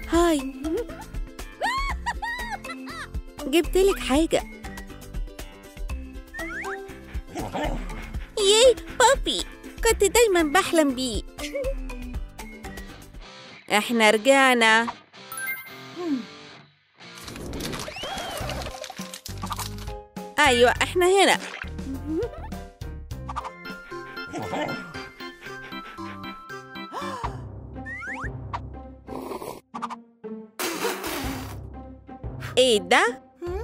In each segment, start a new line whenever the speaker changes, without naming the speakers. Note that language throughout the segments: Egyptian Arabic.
هاي جبتلك حاجة ياي بابي كنت دايما بحلم بيه احنا رجعنا ايوه احنا هنا ايه ده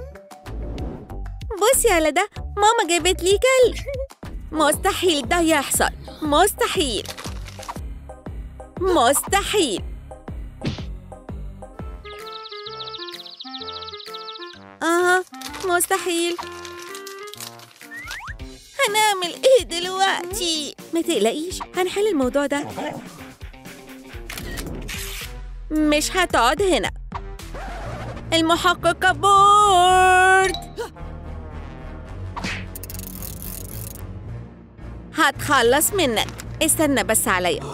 بصي على ده ماما جابت لي كلب مستحيل ده يحصل مستحيل مستحيل آه مستحيل هنعمل ايه دلوقتي؟ ما تقلقيش هنحل الموضوع ده مش هتقعد هنا المحققة بورد هتخلص منك استنى بس عليا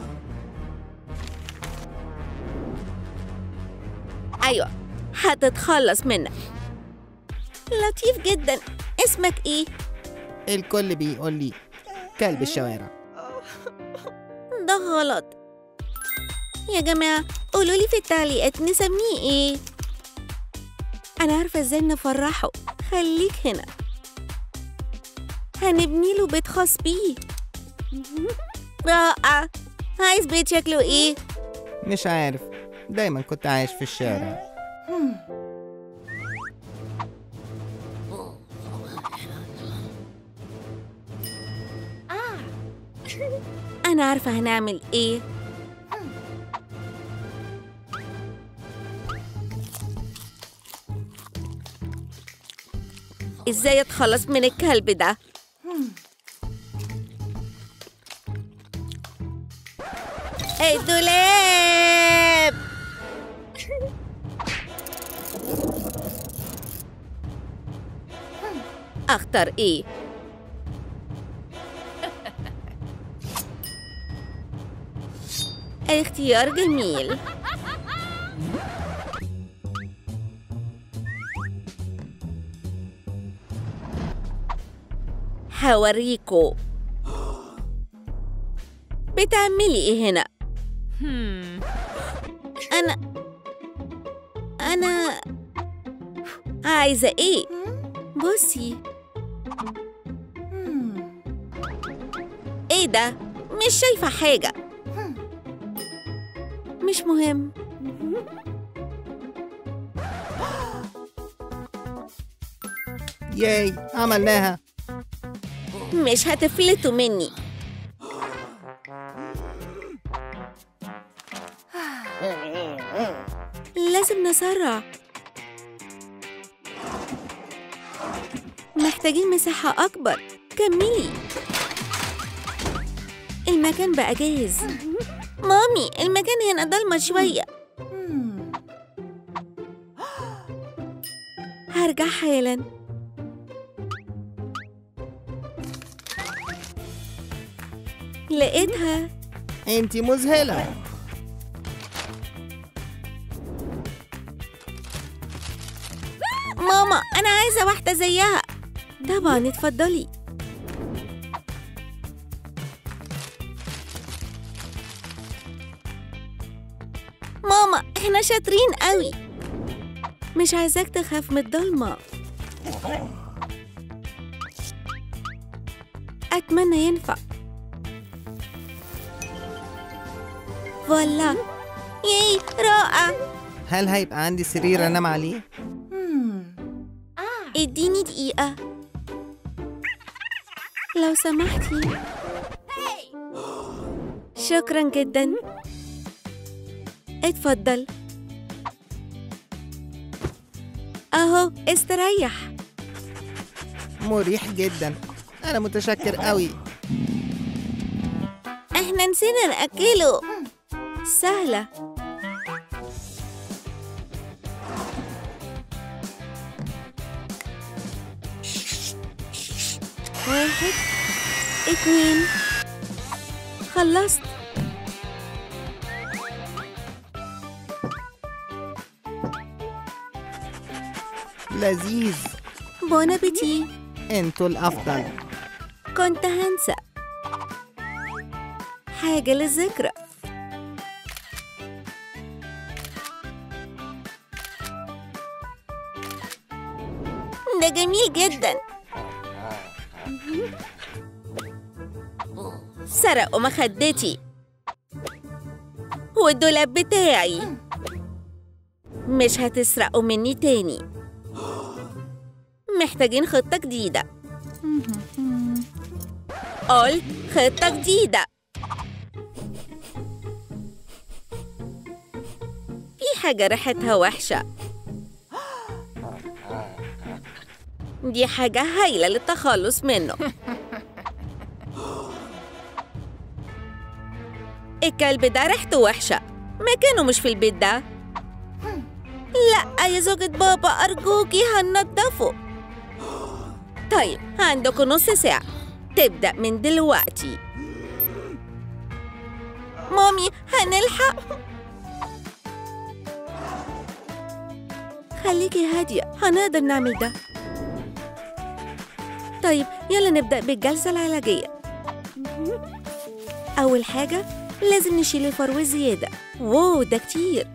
ايوه هتتخلص منك لطيف جدا اسمك ايه
الكل بيقول لي كلب الشوارع
ده غلط يا جماعة قولوا لي في التعليقات نسميه ايه انا عارفة ازاي نفرحه خليك هنا هنبني له بيت خاص بيه رائع عايز بيت شكله ايه
مش عارف دايما كنت عايش في الشارع
انا عارفة هنعمل ايه ازاي اتخلص من الكلب ده الدولاب اختار ايه اختيار جميل هوريكو بتعملي ايه هنا انا انا عايزه ايه بصي ايه ده مش شايفه حاجه مش مهم
ياي عملناها
مش هتفلتوا مني لازم نسرع محتاجين مساحة أكبر كملي المكان بقى جاهز مامي المكان هنا ضلمة شوية هرجع حالا لقيتها
انتي مذهلة
ماما أنا عايزة واحدة زيها طبعا اتفضلي ماما احنا شاطرين قوي مش عايزاك تخاف من الضلمة أتمنى ينفع فوالا ياي رائع
هل هيبقى عندي سرير انام عليه
اديني دقيقة لو سمحتي شكرا جدا اتفضل اهو استريح
مريح جدا انا متشكر قوي
احنا نسينا نأكله سهلة واحد اتنين خلصت
لذيذ
بون ابيتي
انتوا الأفضل
كنت هنسى حاجة للذكرى ده جميل جدا سرقوا مخدتي والدولاب بتاعي مش هتسرقوا مني تاني محتاجين خطة جديدة قلت خطة جديدة في حاجة ريحتها وحشة دي حاجة هايلة للتخلص منه الكلب ده ريحته وحشة مكانه مش في البيت ده لا يا زوجة بابا أرجوكي هننضفه طيب عندكم نص ساعة تبدأ من دلوقتي مامي هنلحق خليكي هادية هنقدر نعمل ده طيب يلا نبدأ بالجلسة العلاجية أول حاجة لازم نشيل الفرو الزيادة واو ده كتير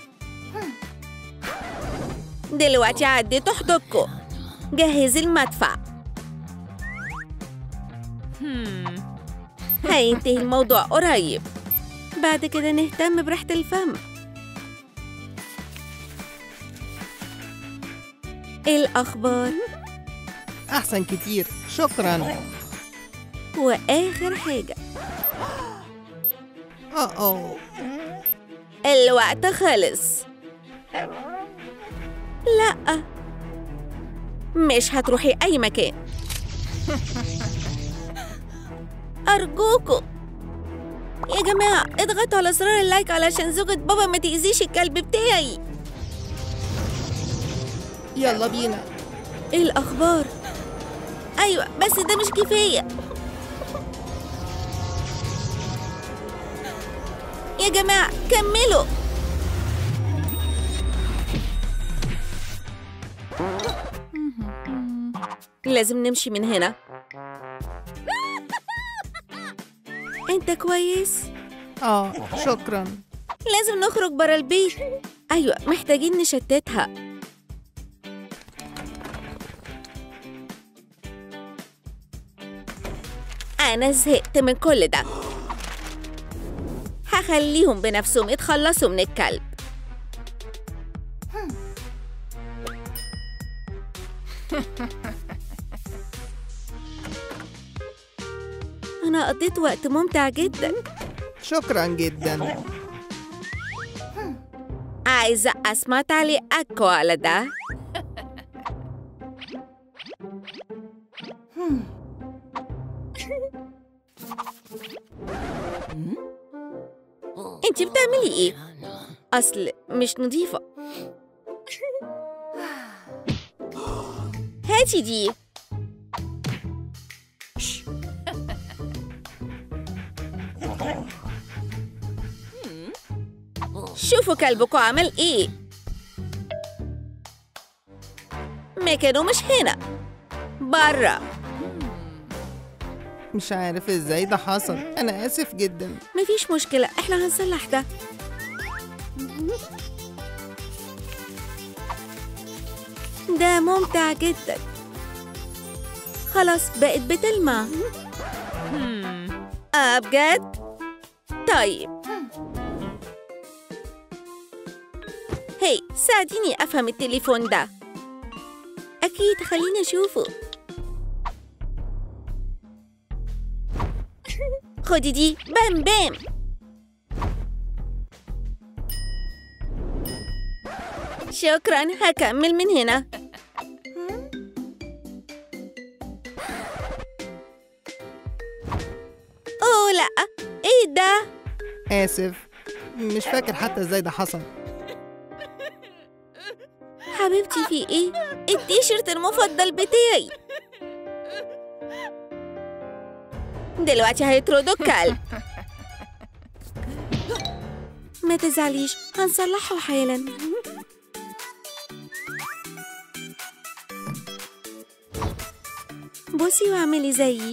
دلوقتي عديتوا حدودكم جهزي المدفع هينتهي الموضوع قريب بعد كده نهتم بريحة الفم ايه الأخبار؟
أحسن كتير شكرا
وآخر حاجة
أوه أوه
الوقت خلص لا مش هتروحي أي مكان أرجوكوا يا جماعة اضغطوا على زرار اللايك علشان زوجة بابا ما تأذيش الكلب بتاعي
يلا بينا
ايه الأخبار؟ أيوة بس ده مش كفاية يا جماعة كملوا لازم نمشي من هنا انت كويس؟
آه شكرا
لازم نخرج برا البيت أيوة محتاجين نشتتها أنا زهقت من كل ده هخليهم بنفسهم يتخلصوا من الكلب أنا قضيت وقت ممتع جدا
شكرا جدا
عايزة أسمع تعليقاتكم على ده انتي بتعملي ايه؟ أصل مش نظيفة هاتي دي شوفوا كلبكم عمل ايه مكانه مش هنا برا
مش عارف ازاي ده حصل أنا آسف جدا
مفيش مشكلة احنا هنصلح ده ده ممتع جدا خلاص بقت بتلمع آه بجد؟ طيب هي ساعديني أفهم التليفون ده أكيد خليني أشوفه خدي دي بام بام شكرا هكمل من هنا اوه لا ايه ده
آسف مش فاكر حتى ازاي ده حصل
حبيبتي في ايه التيشيرت المفضل بتاعي دلوقتي هيطردوا الكلب ما تزعليش هنصلحه حالا بصي واعملي زيي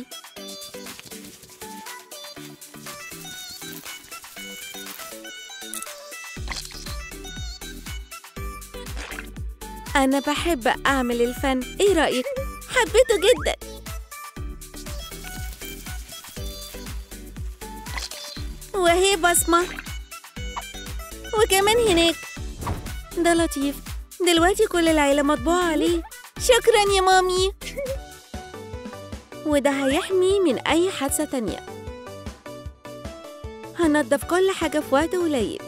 أنا بحب أعمل الفن إيه رأيك؟ حبيته جدا وهي بصمة وكمان هناك ده لطيف دلوقتي كل العيلة مطبوع عليه شكرا يا مامي وده هيحمي من أي حادثة تانية هنضف كل حاجة في وقت قليل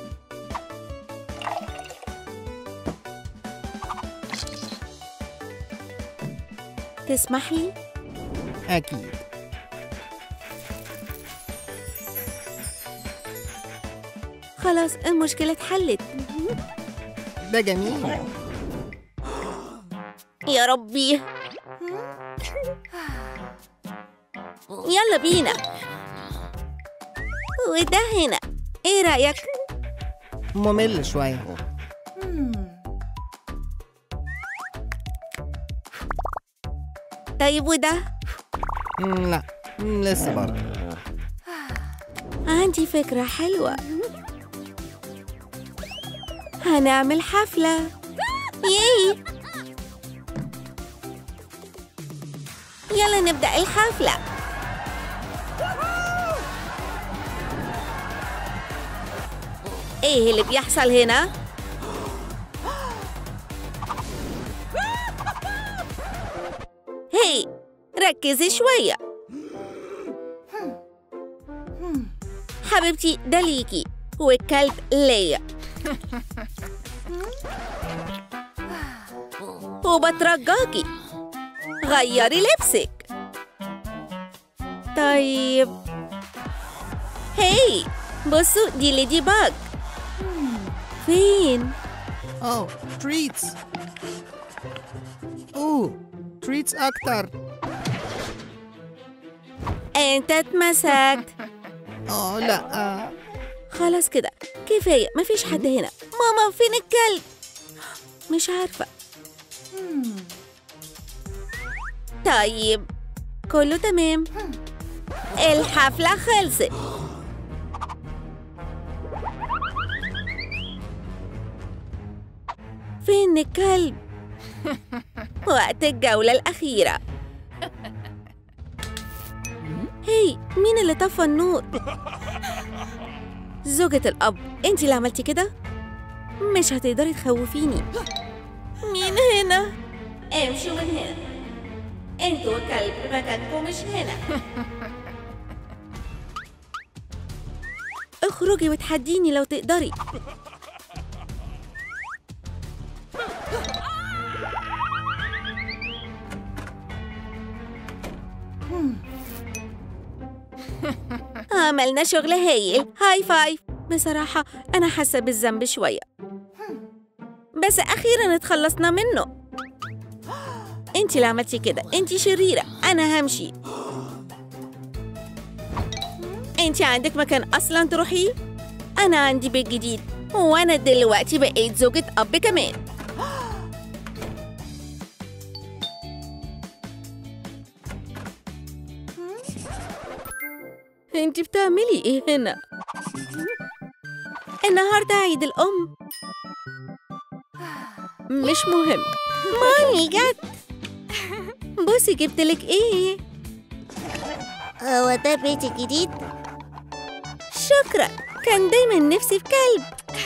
تسمحي؟
أكيد
خلاص المشكلة اتحلت
ده جميل
يا ربي يلا بينا وده هنا ايه رأيك؟
ممل شوية
طيب وده؟
مم، لا مم، لسه برضه
عندي فكرة حلوة هنعمل حفلة ياي يلا نبدأ الحفلة ايه اللي بيحصل هنا؟ هي ركزي شوية حبيبتي ده ليكي والكلب ليا وبترجاكي غيري لبسك طيب هي بصوا دي ليدي باج فين؟
أوه تريتس أوه تريتس أكتر
انت اتمسكت
أوه لا آه.
خلاص كده كفاية مفيش حد هنا ماما فين الكلب؟ مش عارفة طيب كله تمام الحفلة خلصت فين الكلب؟ وقت الجولة الأخيرة هي مين اللي طفى النور؟ زوجة الأب انتي اللي عملتي كده؟ مش هتقدري تخوفيني مين هنا؟ امشوا من هنا انتوا والكلب مكانكم مش هنا اخرجي وتحديني لو تقدري عملنا شغل هايل هاي فايف بصراحة أنا حاسة بالذنب شوية بس أخيرا اتخلصنا منه انتي اللي عملتي كده انتي شريرة أنا همشي انتي عندك مكان أصلا تروحيه أنا عندي بيت جديد وأنا دلوقتي بقيت زوجة أب كمان انتي بتعملي ايه هنا؟ النهارده عيد الأم مش مهم مامي جت بصي جبتلك ايه؟ هو ده بيتي الجديد؟ شكرا كان دايما نفسي في كلب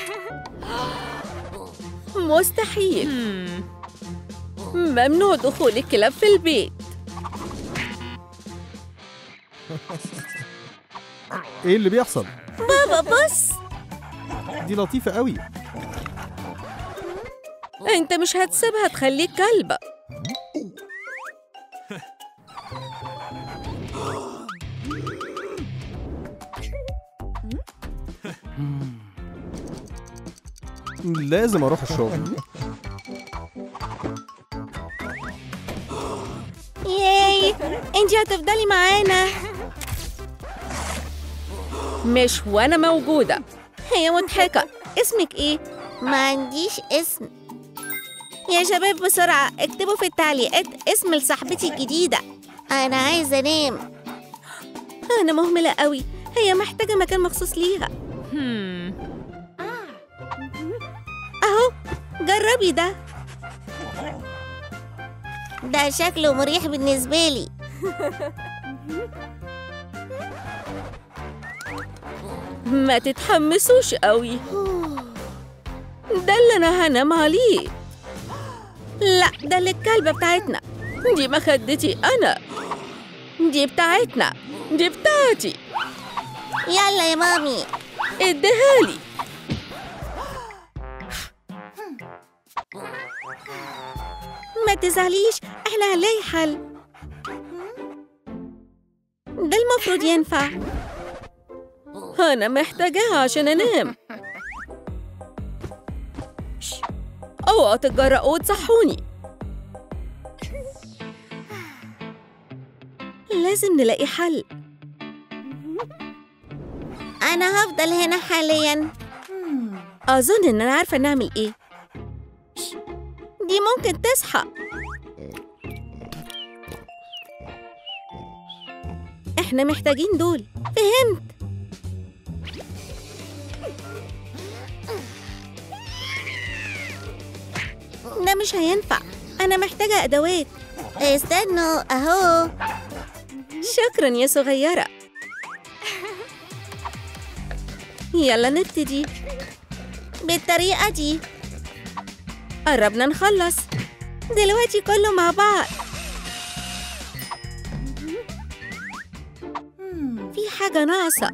مستحيل ممنوع دخول الكلاب في البيت
ايه اللي بيحصل
بابا بص
دي لطيفة قوي
انت مش هتسيبها تخليك كلبة
لازم اروح الشغل
ياي انتي هتفضلي معانا مش وانا موجودة هي مضحكة اسمك ايه؟ ما عنديش اسم يا شباب بسرعة اكتبوا في التعليقات اسم لصاحبتي الجديدة
أنا عايزة أنام
أنا مهملة قوي هي محتاجة مكان مخصوص ليها أهو جربي ده
ده شكله مريح بالنسبة لي
ما تتحمسوش قوي ده اللي أنا هنام عليه لا ده اللي الكلبة بتاعتنا دي مخدتي أنا دي بتاعتنا دي بتاعتي
يلا يا مامي
اديها لي ما تزعليش احنا هنلاقي حل ده المفروض ينفع انا محتاجاها عشان انام اوعوا تتجرأوا وتصحوني لازم نلاقي حل
أنا هفضل هنا حاليا
أظن إن أنا عارفة نعمل إيه دي ممكن تصحى إحنا محتاجين دول فهمت ده مش هينفع أنا محتاجة أدوات
استنوا أهو
شكرا يا صغيرة يلا نبتدي
بالطريقة دي
قربنا نخلص دلوقتي كله مع بعض في حاجة ناقصة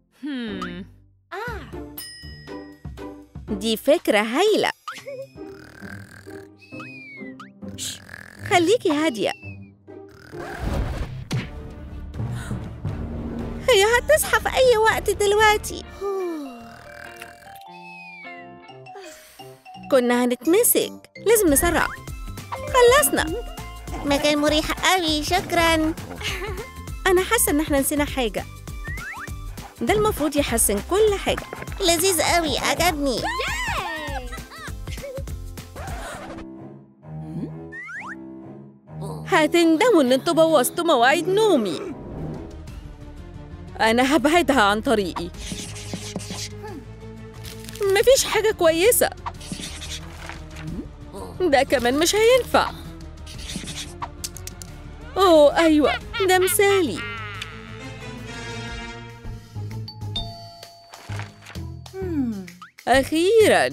دي فكرة هايلة شش، خليكي هادية هي هتصحى في أي وقت دلوقتي كنا هنتمسك لازم نسرع خلصنا
مكان مريح قوي شكرا
أنا حاسة إن إحنا نسينا حاجة ده المفروض يحسن كل حاجة
لذيذ قوي عجبني
هتندموا إن انتوا بوظتوا مواعيد نومي أنا هبعدها عن طريقي مفيش حاجة كويسة ده كمان مش هينفع أوه أيوة ده مثالي أخيرا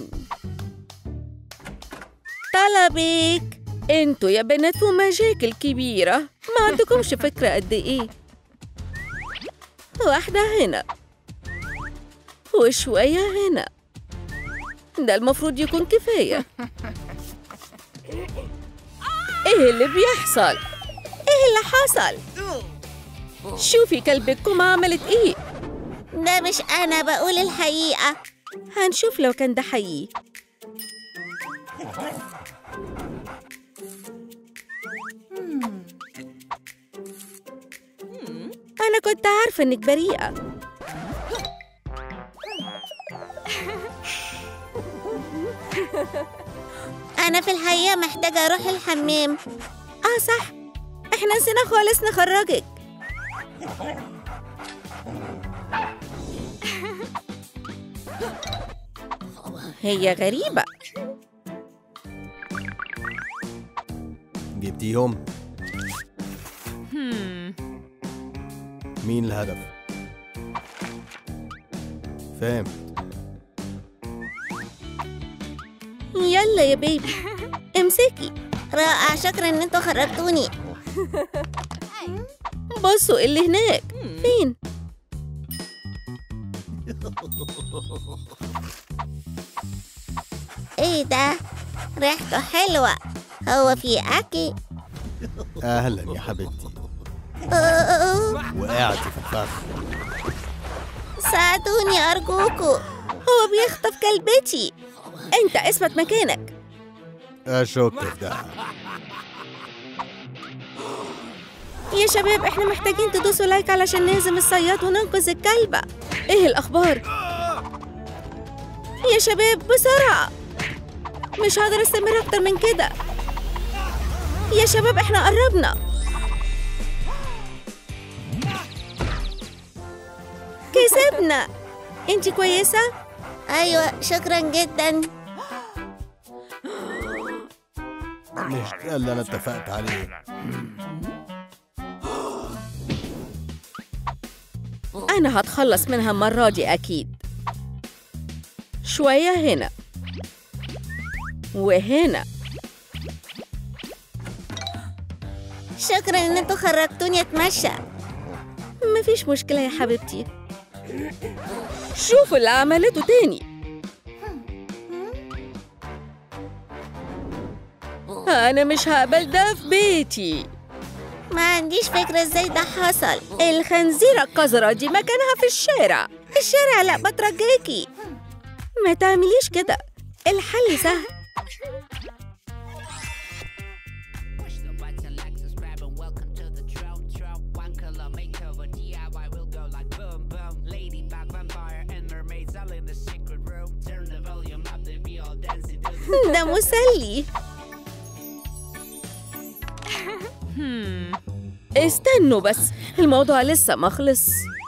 طلبك انتوا يا بنات في مشاكل كبيرة ما عندكمش فكرة قد ايه واحدة هنا وشوية هنا ده المفروض يكون كفاية ايه اللي بيحصل؟ ايه اللي حصل؟ شوفي كلبكم عملت ايه
ده مش أنا بقول الحقيقة
هنشوف لو كان ده حقيقي أنا كنت عارفة إنك بريئة
أنا في الحقيقة محتاجة أروح الحمام
آه صح إحنا نسينا خالص نخرجك هي غريبة
جبتيهم مين الهدف فاهم
يلا يا بيبي امسكي
رائع شكرا إن انتوا خرجتوني
بصوا اللي هناك فين
إيه ده ريحته حلوة هو في أكل
اهلا يا حبيبتي
أوه،
وقعت في الفخ
ساعدوني أرجوكوا
هو بيخطف كلبتي انت اثبت مكانك
اشك في ده
يا شباب احنا محتاجين تدوسوا لايك علشان نهزم الصياد وننقذ الكلبة ايه الاخبار يا شباب بسرعة مش هقدر استمر اكتر من كده يا شباب احنا قربنا هنا انت كويسة؟
أيوة شكرا جدا
مش ده اللي انا اتفقت عليه
أنا هتخلص منها المرة دي أكيد شوية هنا وهنا
شكرا إن انتوا خرجتوني أتمشى
مفيش مشكلة يا حبيبتي شوفوا اللي عملته تاني أنا مش هقبل ده في بيتي
ما عنديش فكرة ازاي ده حصل
الخنزيرة القذرة دي مكانها في الشارع الشارع لا بترجاكي ما تعمليش كده الحل سهل
Push the button, like, subscribe, and welcome to the Drone Drone. One color makeover, DIY will go like boom boom. Ladybug, vampire, and mermaids all in the secret room. Turn the volume up, they be all dancing to the
ده مسلي استنوا بس الموضوع لسه ما خلص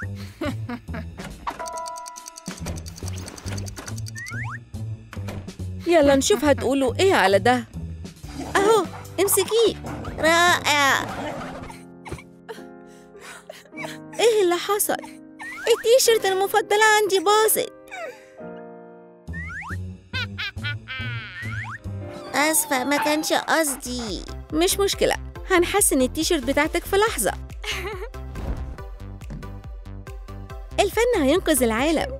يلا نشوف هتقولوا ايه على ده اهو امسكيه
رائع
ايه اللي حصل التيشيرت المفضلة عندي باظت
آسفة ما كانش قصدي
مش مشكلة هنحسن التيشيرت بتاعتك في لحظة الفن هينقذ العالم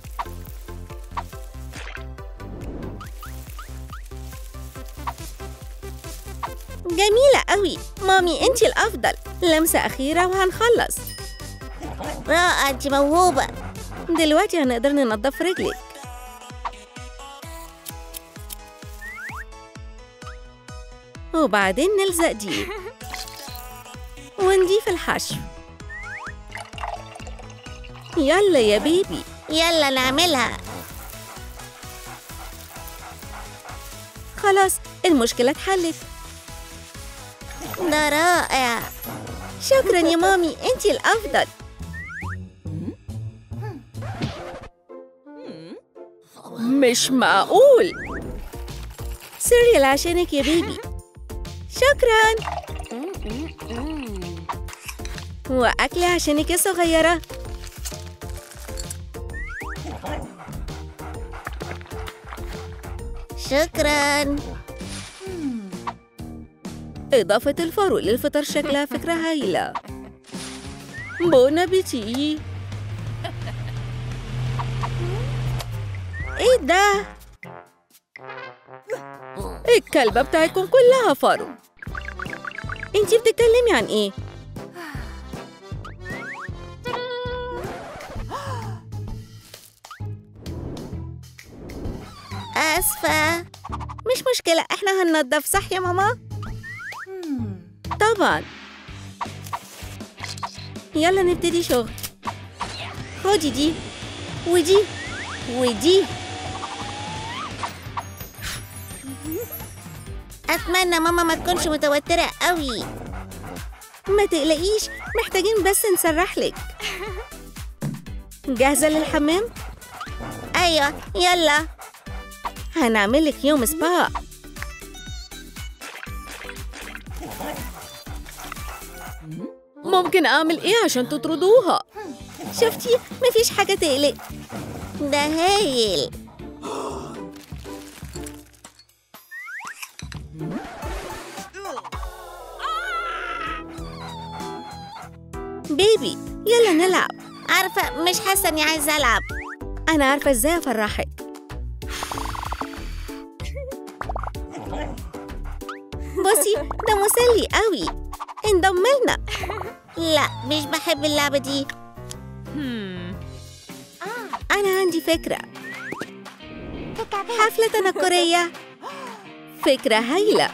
جميلة قوي مامي انتي الأفضل لمسة أخيرة وهنخلص
رائع انت موهوبة
دلوقتي هنقدر ننضف رجلك وبعدين نلزق دي ونضيف الحشو يلا يا بيبي
يلا نعملها
خلاص المشكلة اتحلت
ده رائع
شكرا يا مامي انتي الأفضل مش معقول سيريال عشانك يا بيبي شكرا وأكل عشانك يا صغيرة
شكرا
إضافة الفاروق للفطار شكلها فكرة هايلة بون أبيتي إيه ده؟ الكلبة بتاعتكم كلها فاروق انتي بتتكلمي عن ايه؟
آسفة
مش مشكلة احنا هننضف صح يا ماما؟ طبعا يلا نبتدي شغل خدي دي ودي ودي
أتمنى ماما ما تكونش متوترة قوي
ما تقلقيش محتاجين بس نسرح لك جاهزة للحمام؟
أيوة يلا
هنعمل لك يوم سبا ممكن أعمل إيه عشان تطردوها؟ شفتي مفيش حاجة تقلق
ده هايل
بيبي يلا نلعب
عارفة مش حاسة إني عايزة ألعب
أنا عارفة إزاي أفرحك بصي ده مسلي قوي انضم لنا
لا مش بحب اللعبة دي
أنا عندي فكرة حفلة تنكرية فكرة هايلة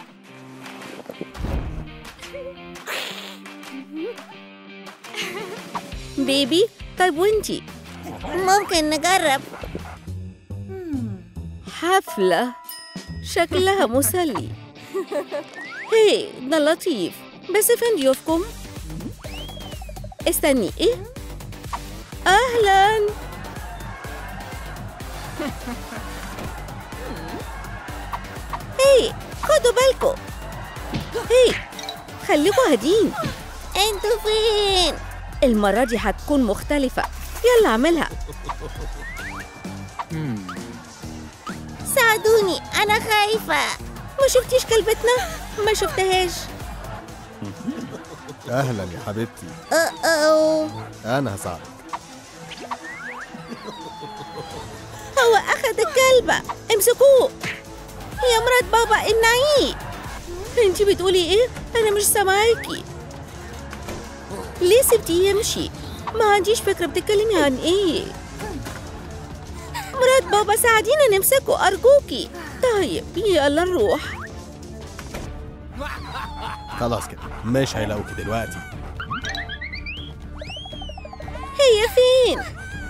بيبي طيب وانتي
ممكن نجرب
حفلة شكلها مسلي هي ده لطيف بس فين ضيوفكم؟ استني ايه؟ أهلا هي خدوا بالكم هي خليكوا هادين
انتوا فين؟
المرة دي هتكون مختلفة يلا اعملها
ساعدوني أنا خايفة
ما شفتيش كلبتنا؟ ما شفتهاش
اهلا يا حبيبتي
أه أو
انا هساعدك
هو أخذ الكلبة امسكوه يا مرات بابا امنعيه انتي بتقولي ايه؟ أنا مش سامعاكي ليه سبتيه يمشي؟ ما عنديش فكرة بتتكلمي عن ايه مرات بابا ساعدينا نمسكه أرجوكي طيب يلا نروح
خلاص كده مش هيلاقوكي دلوقتي
هي فين؟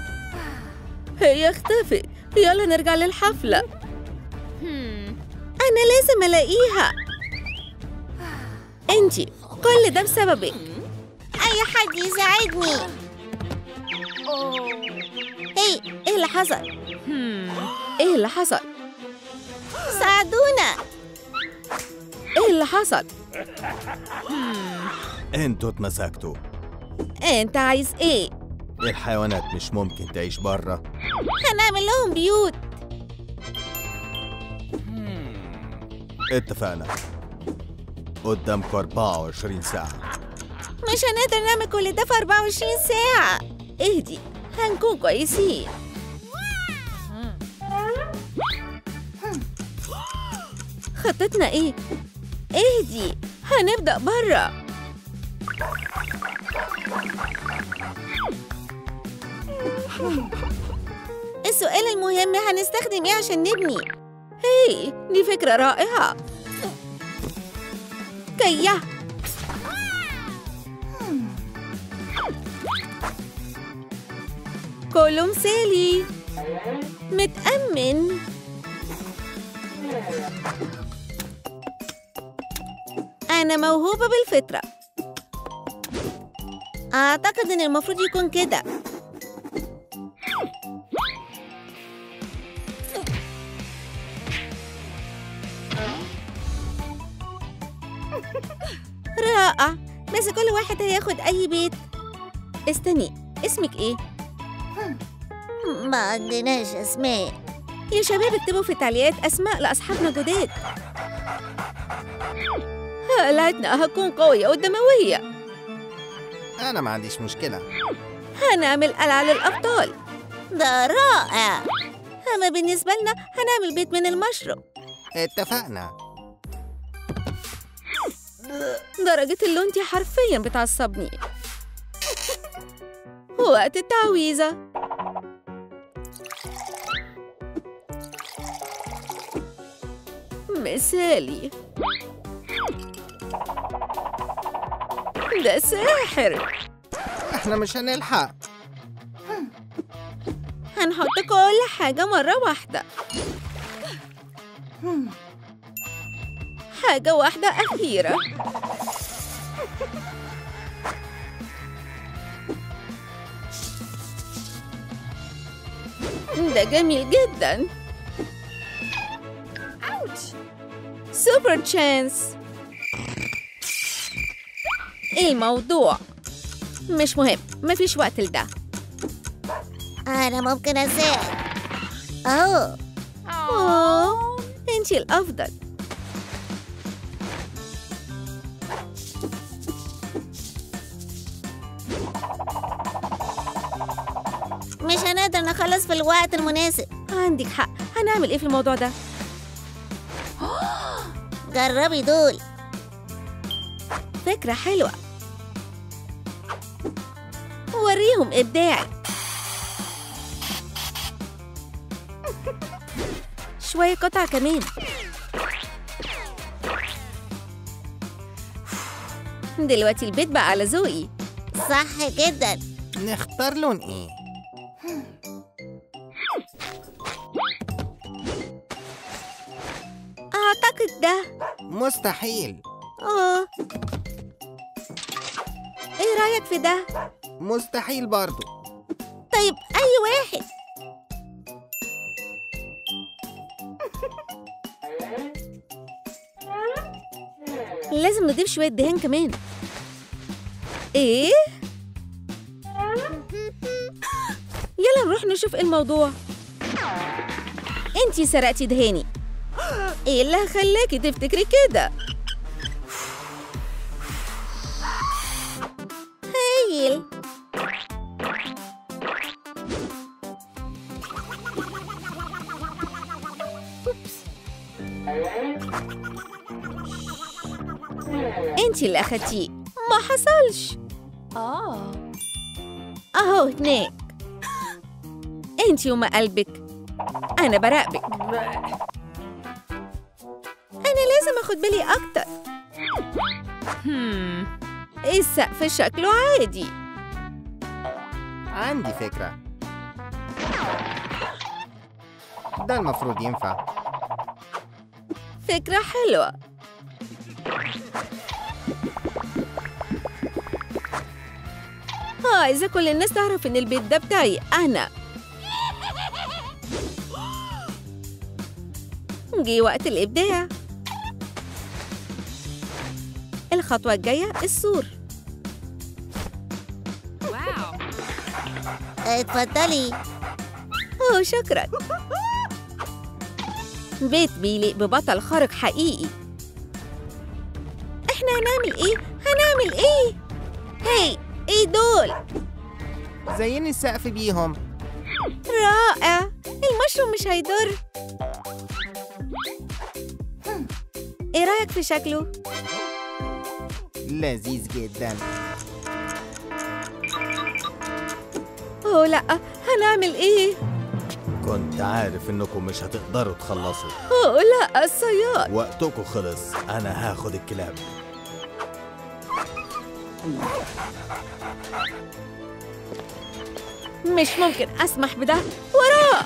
هي اختفت يلا نرجع للحفلة أنا لازم ألاقيها انتي كل ده بسببك
أي حد يساعدني هي
ايه اللي حصل؟ ايه اللي حصل؟
ساعدونا
ايه اللي حصل؟
انتوا اتمسكتوا
انت عايز ايه؟
الحيوانات مش ممكن تعيش بره
هنعمل لهم بيوت
اتفقنا قدامكوا 24 ساعة
مش هنقدر نعمل كل ده في 24 ساعة اهدي هنكون كويسين خطتنا ايه؟ اهدي هنبدأ برا السؤال المهم هنستخدم ايه عشان نبني؟ هي دي فكرة رائعة كيه كله مثالي متأمن أنا موهوبة بالفطرة أعتقد إن المفروض يكون كده رائع بس كل واحد هياخد أي بيت استني اسمك إيه؟
ما عندناش أسماء
يا شباب اكتبوا في التعليقات أسماء لأصحابنا جداد قلعتنا هتكون قوية ودموية
أنا ما عنديش مشكلة
هنعمل قلعة للأبطال
ده رائع
أما بالنسبة لنا هنعمل بيت من المشروم
اتفقنا
درجة اللون دي حرفيا بتعصبني وقت التعويذة مثالي ده ساحر
احنا مش هنلحق
هنحط كل حاجة مرة واحدة حاجة واحدة أخيرة ده جميل جدا سوبر تشانس ايه الموضوع مش مهم مفيش وقت لده
أنا ممكن أساعد أوه
أوه انتي الأفضل
مش هنقدر نخلص في الوقت المناسب
عندك حق هنعمل ايه في الموضوع ده
جربي دول
فكرة حلوة وريهم إبداعي شوية قطع كمان دلوقتي البيت بقى على ذوقي
صح جدا
نختار لون ايه
أعتقد ده
مستحيل
آه إيه رأيك في ده؟
مستحيل برضو
طيب أي واحد لازم نضيف شوية دهان كمان ايه؟ يلا نروح نشوف ايه الموضوع انتي سرقتي دهاني ايه اللي خلاكي تفتكري كده؟
هايل
انتي اللي اخدتيه ما حصلش
اه
اهو هناك انتي وما قلبك انا براقبك انا لازم اخد بالي اكتر هم السقف شكله عادي
عندي فكرة ده المفروض ينفع
فكرة حلوة عايزة كل الناس تعرف إن البيت ده بتاعي أنا جه وقت الإبداع الخطوة الجاية السور
اتفضلي
أوه شكرا بيت بيليق ببطل خارق حقيقي احنا هنعمل ايه؟ هنعمل ايه؟ هاي ايه دول؟
زيني السقف بيهم
رائع المشروم مش هيضر ايه رأيك في شكله؟
لذيذ جدا
اوه لا هنعمل ايه؟
كنت عارف انكم مش هتقدروا تخلصوا
اوه لا الصياد
وقتكم خلص انا هاخد الكلاب
مش ممكن اسمح بده وراه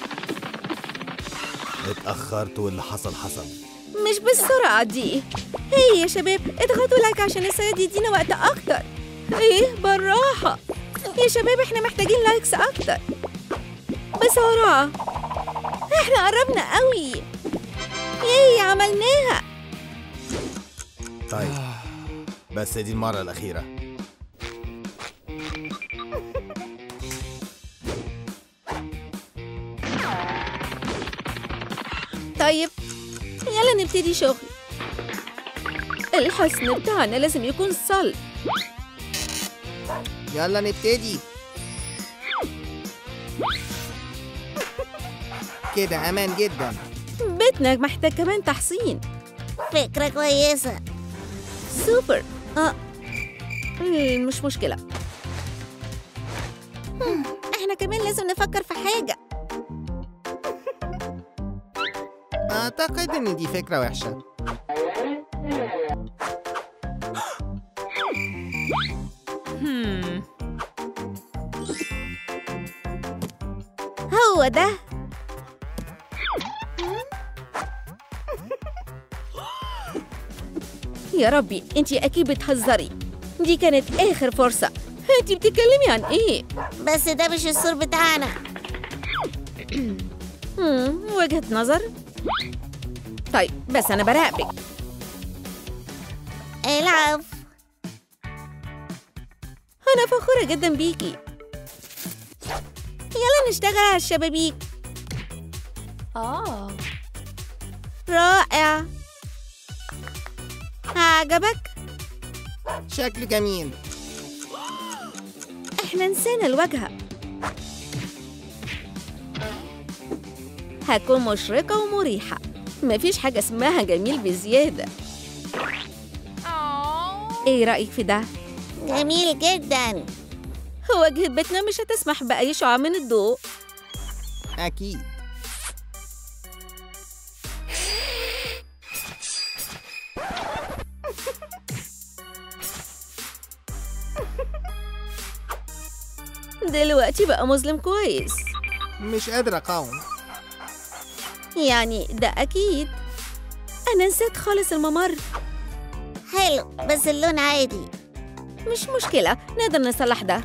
اتأخرت واللي حصل حصل
مش بالسرعة دي هي يا شباب اضغطوا لايك عشان الصياد يدينا وقت أكتر ايه بالراحة يا شباب احنا محتاجين لايكس أكتر بسرعة احنا قربنا قوي ايه عملناها
طيب بس دي المرة الأخيرة
طيب يلا نبتدي شغل الحصن بتاعنا لازم يكون صلب
يلا نبتدي كده أمان جدا
بيتنا محتاج كمان تحصين
فكرة كويسة
سوبر اه مم، مش مشكلة مم، احنا كمان لازم نفكر في حاجة
أعتقد إن دي فكرة وحشة
هو ده يا ربي انتي اكيد بتهزري دي كانت اخر فرصة انتي بتتكلمي عن ايه
بس ده مش السور بتاعنا
مم، وجهة نظر طيب بس انا براقبك
العب
انا فخورة جدا بيكي يلا نشتغل على الشبابيك
اه
رائع عجبك
شكله جميل
احنا نسينا الواجهة هتكون مشرقة ومريحة مفيش حاجة اسمها جميل بزيادة ايه رأيك في ده؟
جميل جدا
واجهة بيتنا مش هتسمح بأي شعاع من الضوء
أكيد
دلوقتي بقى مظلم كويس
مش قادر أقاوم
يعني ده أكيد أنا نسيت خالص الممر
حلو بس اللون عادي
مش مشكلة نقدر نصلح ده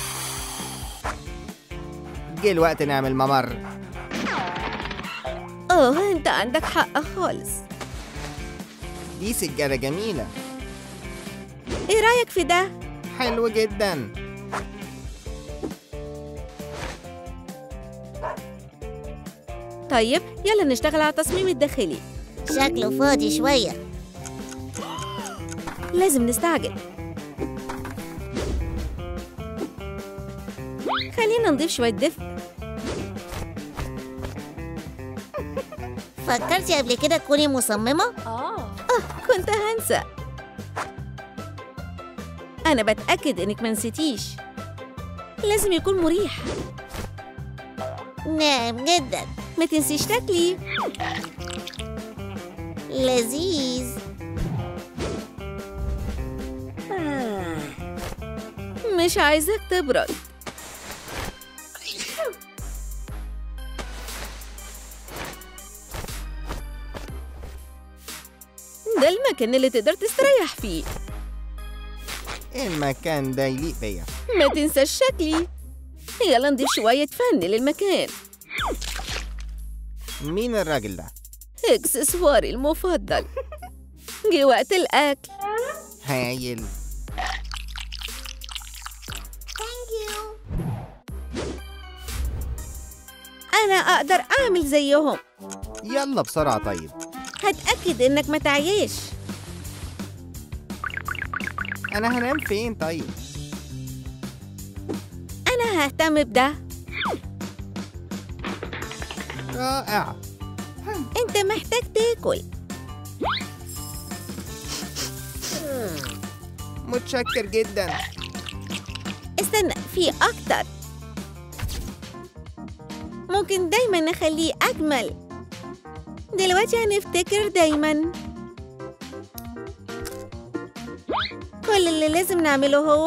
جه الوقت نعمل ممر
أوه أنت عندك حق خالص
دي سجادة جميلة
إيه رأيك في ده؟
حلو جدا
طيب يلا نشتغل على التصميم الداخلي
شكله فاضي شوية
لازم نستعجل خلينا نضيف شوية دفء
فكرتي قبل كده تكوني مصممة؟
كنت هنسى أنا بتأكد إنك ما نسيتيش لازم يكون مريح
نعم جدا
ما تنسيش تاكلي
لذيذ
مش عايزاك تبرد ده المكان اللي تقدر تستريح فيه
المكان ده يليق بيا
ما تنساش شكلي يلا نضيف شوية فن للمكان
مين الراجل ده؟
اكسسواري المفضل جه وقت الأكل
هايل
أنا أقدر أعمل زيهم
يلا بسرعة طيب
هتأكد إنك ما تعياش
أنا هنام فين طيب؟
أنا ههتم بده
رائع
أنت محتاج تاكل
متشكر جدا
استنى في أكتر ممكن دايما نخليه أجمل دلوقتي هنفتكر دايما كل اللي لازم نعمله هو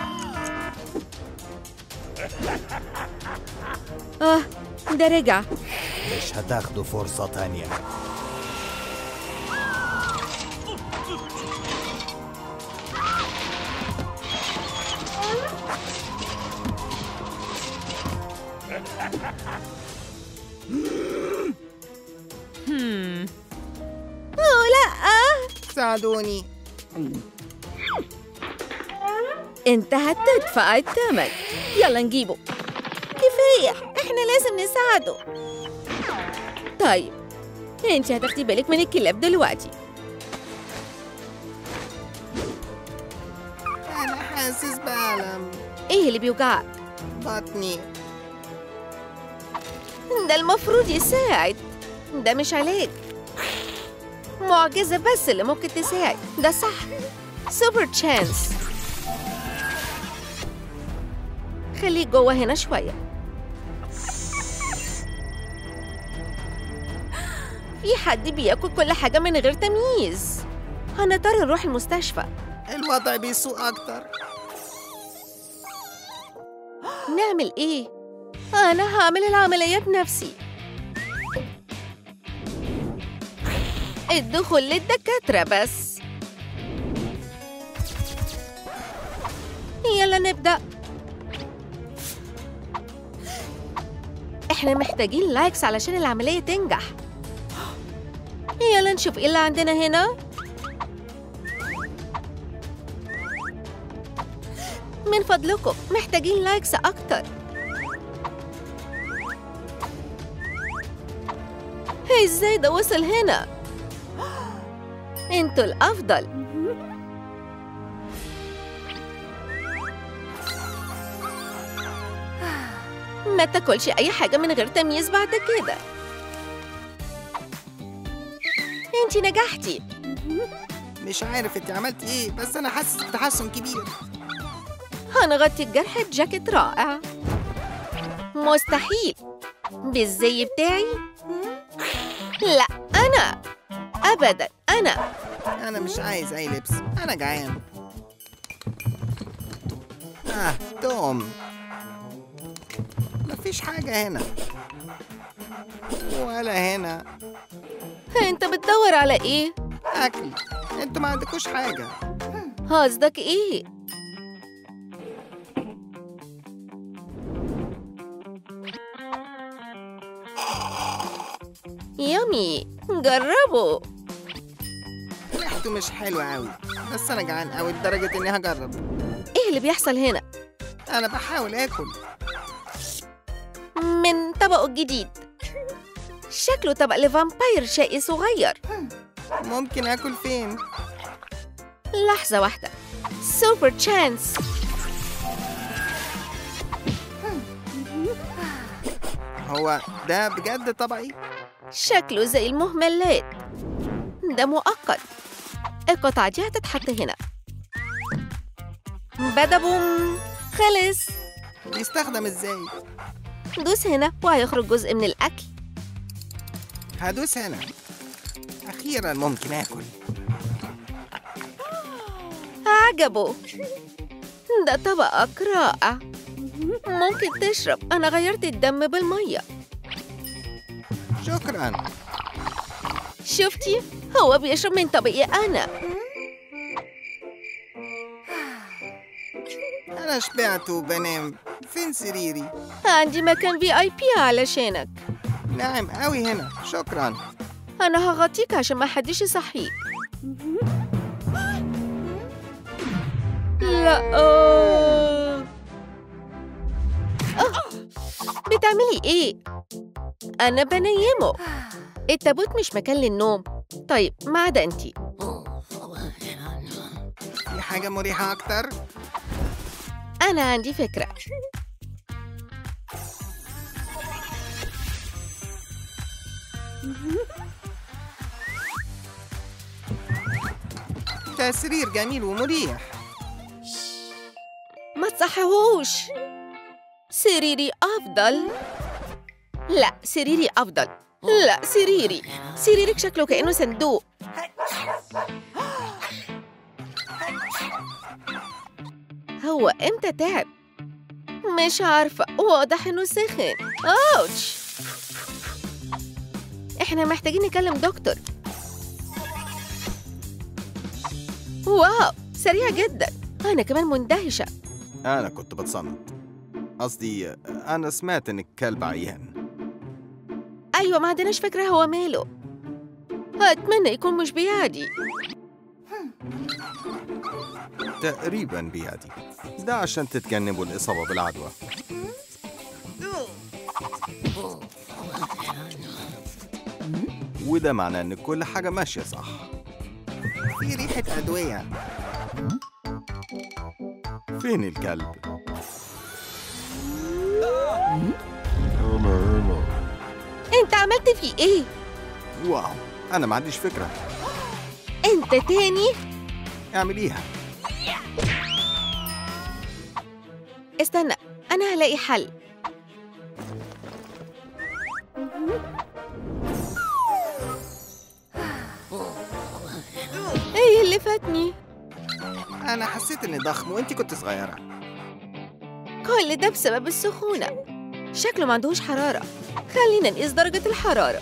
آه ده رجع
مش هتاخدوا فرصة تانية
أوه لأ
ساعدوني
انت هتدفع الثمن يلا نجيبه كفاية احنا لازم نساعده طيب انت هتاخدي بالك من الكلاب دلوقتي
أنا حاسس بألم
ايه اللي بيوجعك
بطني
ده المفروض يساعد ده مش علاج معجزة بس اللي ممكن تساعد ده صح سوبر تشانس خليك جوه هنا شوية في حد بياكل كل حاجة من غير تمييز هنضطر نروح المستشفى
الوضع بيسوء أكتر
نعمل ايه؟ أنا هعمل العملية بنفسي الدخول للدكاترة بس يلا نبدأ احنا محتاجين لايكس علشان العملية تنجح يلا نشوف ايه اللي عندنا هنا من فضلكم محتاجين لايكس أكتر ازاي ده وصل هنا؟ انتوا الأفضل ما تاكلش أي حاجة من غير تمييز بعد كده انتي نجحتي
مش عارف انت عملت ايه بس انا حاسس بتحسن كبير
هنغطي الجرح بجاكيت رائع مستحيل بالزي بتاعي لا أنا أبدا أنا
انا مش عايز اي لبس انا جعان اه توم مفيش حاجة هنا ولا هنا
أنت بتدور على إيه؟
اكل انتوا ما عندكوش حاجة
قصدك إيه؟ يامي جربوا
ريحته مش حلوة قوي بس أنا جعان قوي لدرجة إني هجرب
ايه اللي بيحصل هنا
أنا بحاول آكل
من طبقه الجديد شكله طبق لفامباير شقي صغير
ممكن آكل فين؟
لحظة واحدة سوبر تشانس
هو ده بجد طبقي؟
شكله زي المهملات ده مؤقت القطعة دي هتتحط هنا بدا بوم خلص
بيستخدم إزاي؟
دوس هنا وهيخرج جزء من الأكل
هدوس هنا أخيرا ممكن آكل
عجبه ده طبقك رائع ممكن تشرب أنا غيرت الدم بالمية
شكرا
شفتي هو بيشرب من طبقي أنا
أنا شبعت وبنام فين سريري؟
عندي مكان في آي بي علشانك
ناعم قوي هنا شكرا
أنا هغطيك عشان ما حدش يصحيك لا آه. آه. بتعملي إيه؟ أنا بنيمه التابوت مش مكان للنوم طيب ما عدا أنتي
في حاجة مريحة أكتر؟
أنا عندي فكرة
ده سرير جميل ومريح
ما تصحيهوش سريري أفضل لا سريري أفضل لا سريري سريرك شكله كأنه صندوق هو امتى تعب؟ مش عارفة واضح انه سخن اوتش احنا محتاجين نكلم دكتور واو سريع جدا انا كمان مندهشة
أنا كنت بتصنت قصدي أنا سمعت إن الكلب عيان
ايوه ما عندناش فكرة هو ماله اتمنى يكون مش بيعدي
تقريبا بيعدي ده عشان تتجنبوا الإصابة بالعدوى وده معناه إن كل حاجة ماشية صح
في ريحة أدوية
فين الكلب؟
انت عملت فيه ايه
واو أنا ما عنديش فكرة
انت تاني
اعمليها
استنى انا هلاقي حل ايه اللي فاتني
أنا حسيت إني ضخم وأنت كنت صغيرة
كل ده بسبب السخونة شكله ما عندهوش حرارة خلينا نقيس درجة الحرارة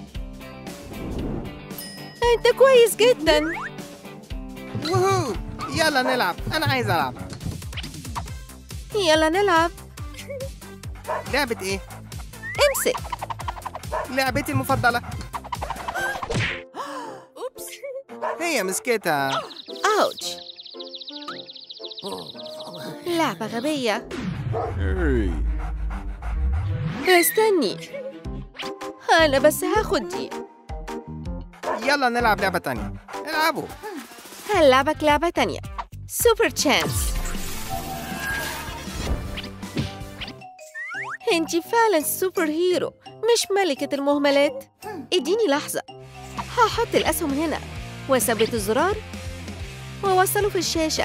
انت كويس جدا
ووهو يلا نلعب أنا عايز ألعب
يلا نلعب
لعبة إيه؟
امسك
لعبتي المفضلة هي مسكتها
اوتش لعبة غبية
هي.
استني أنا بس هاخد دي
يلا نلعب لعبة تانية العبوا
هلعبك لعبة تانية سوبر تشانس انتي فعلا سوبر هيرو مش ملكة المهملات اديني لحظة هحط الأسهم هنا وأثبت الزرار وأوصله في الشاشة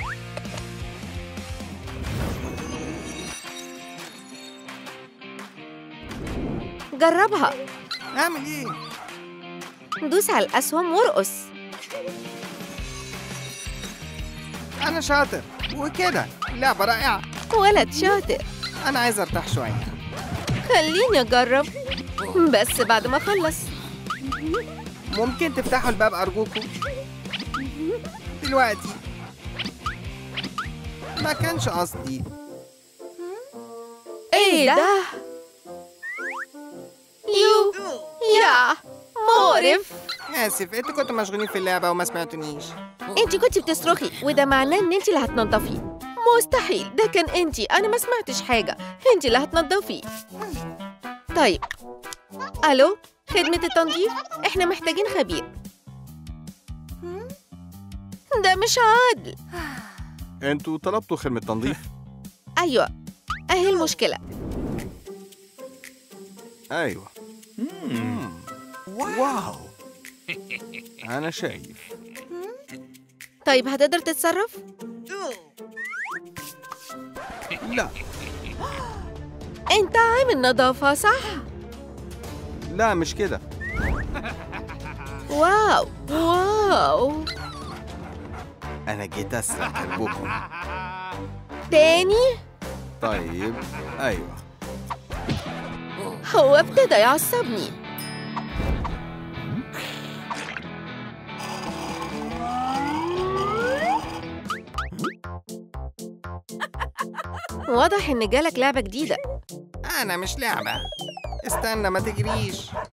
جربها
أعمل إيه؟
دوس على الأسهم وارقص
أنا شاطر وكده لعبة رائعة
ولد شاطر
أنا عايز أرتاح شوية
خليني أجرب بس بعد ما أخلص
ممكن تفتحوا الباب أرجوكم دلوقتي ما كانش قصدي
إيه ده؟ يو يا آسف
آسف انتوا كنتوا مشغولين في اللعبة وما سمعتونيش
انت كنت بتصرخي وده معناه ان انت اللي هتنضفيه مستحيل ده كان انت انا ما سمعتش حاجه انت اللي هتنضفيه طيب الو خدمه التنظيف احنا محتاجين خبير ده مش عادل
انتوا طلبتوا خدمة تنظيف
ايوه اهي المشكله
ايوه واو انا شايف
طيب هتقدر تتصرف
لا
انت عامل نظافه صح
لا مش كده
واو واو
انا جيت اسرق كلبكم
تاني
طيب ايوه
هو ابتدى يعصبني واضح ان جالك لعبة جديدة
أنا مش لعبة استنى ما تجريش